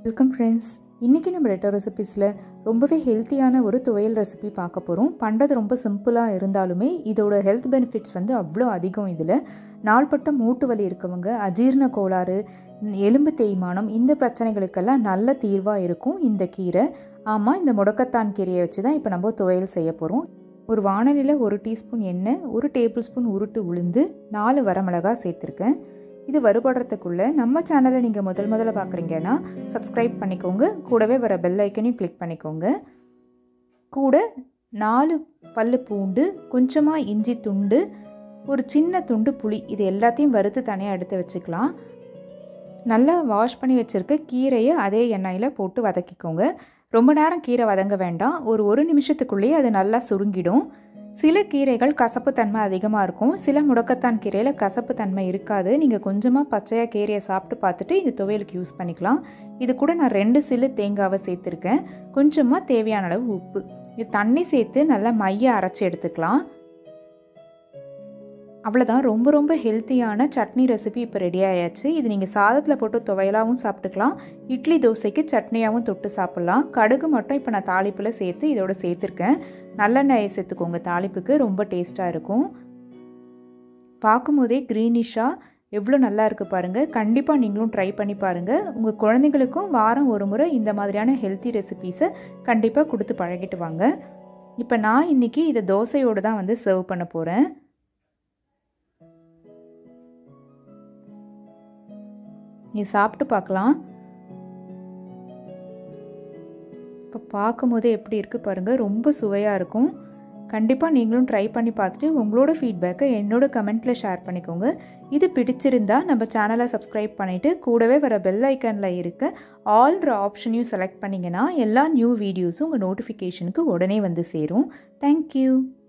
welcome friends இன்றைக்கி நம்ம ரெட்டோ ரெசிபீஸில் ரொம்பவே ஹெல்த்தியான ஒரு துவையல் ரெசிபி பார்க்க போகிறோம் பண்ணுறது ரொம்ப சிம்பிளாக இருந்தாலுமே இதோட ஹெல்த் பெனிஃபிட்ஸ் வந்து அவ்வளோ அதிகம் இதில் நாள்பட்ட மூட்டு வலி இருக்கவங்க அஜீரண கோளாறு எலும்பு தேய்மானம் இந்த பிரச்சனைகளுக்கெல்லாம் நல்ல தீர்வாக இருக்கும் இந்த கீரை ஆமாம் இந்த முடக்கத்தான் கீரையை வச்சு தான் இப்போ நம்ம துவையல் செய்ய போகிறோம் ஒரு வானலியில் ஒரு டீஸ்பூன் எண்ணெய் ஒரு டேபிள் ஸ்பூன் உருட்டு உளுந்து நாலு வரமிளகா சேர்த்துருக்கேன் இது வறுபடுறதுக்குள்ளே நம்ம சேனலை நீங்கள் முதல் முதல்ல பார்க்குறீங்கன்னா சப்ஸ்கிரைப் பண்ணிக்கோங்க கூடவே வர பெல் ஐக்கனையும் கிளிக் பண்ணிக்கோங்க கூட நாலு பல்லு பூண்டு கொஞ்சமாக இஞ்சி துண்டு ஒரு சின்ன துண்டு புளி இது எல்லாத்தையும் வறுத்து தனியாக எடுத்து வச்சுக்கலாம் நல்லா வாஷ் பண்ணி வச்சுருக்க கீரையை அதே எண்ணெயில் போட்டு வதக்கிக்கோங்க ரொம்ப நேரம் கீரை வதங்க வேண்டாம் ஒரு ஒரு நிமிஷத்துக்குள்ளேயே அது நல்லா சுருங்கிடும் சில கீரைகள் கசப்பு தன்மை அதிகமாக இருக்கும் சில முடக்கத்தான் கீரையில் கசப்பு தன்மை இருக்காது நீங்கள் கொஞ்சமாக பச்சையாக கீரையை சாப்பிட்டு பார்த்துட்டு இந்த துவையலுக்கு யூஸ் பண்ணிக்கலாம் இது கூட நான் ரெண்டு சில்லு தேங்காவை சேர்த்துருக்கேன் கொஞ்சமாக தேவையான அளவு உப்பு இது தண்ணி சேர்த்து நல்லா மைய அரைச்சி எடுத்துக்கலாம் அவ்வளோதான் ரொம்ப ரொம்ப ஹெல்த்தியான சட்னி ரெசிபி இப்போ ரெடி ஆயாச்சு இது நீங்கள் சாதத்தில் போட்டு துவையலாகவும் சாப்பிட்டுக்கலாம் இட்லி தோசைக்கு சட்னியாகவும் தொட்டு சாப்பிட்லாம் கடுகு மட்டும் இப்போ நான் தாளிப்பில் சேர்த்து இதோட சேர்த்துருக்கேன் நல்லெண்ணெயை சேர்த்துக்கோங்க தாளிப்புக்கு ரொம்ப டேஸ்ட்டாக இருக்கும் பார்க்கும்போதே க்ரீனிஷாக எவ்வளோ நல்லா இருக்குது பாருங்கள் கண்டிப்பாக நீங்களும் ட்ரை பண்ணி பாருங்கள் உங்கள் குழந்தைங்களுக்கும் வாரம் ஒரு முறை இந்த மாதிரியான ஹெல்த்தி ரெசிபீஸை கண்டிப்பாக கொடுத்து பழகிட்டு வாங்க இப்போ நான் இன்றைக்கி இதை தோசையோடு தான் வந்து சர்வ் பண்ண போகிறேன் நீ சாப்பிட்டு பார்க்கலாம் இப்போ பார்க்கும்போதே எப்படி இருக்குது பாருங்கள் ரொம்ப சுவையாக இருக்கும் கண்டிப்பாக நீங்களும் ட்ரை பண்ணி பார்த்துட்டு உங்களோட ஃபீட்பேக்கை என்னோட கமெண்ட்டில் ஷேர் பண்ணிக்கோங்க இது பிடிச்சிருந்தா நம்ம சேனலை சப்ஸ்கிரைப் பண்ணிவிட்டு கூடவே வர பெல் ஐக்கனில் இருக்க ஆல்ற ஆப்ஷனையும் செலக்ட் பண்ணிங்கன்னா எல்லா நியூ வீடியோஸும் உங்கள் நோட்டிஃபிகேஷனுக்கு உடனே வந்து சேரும் தேங்க்யூ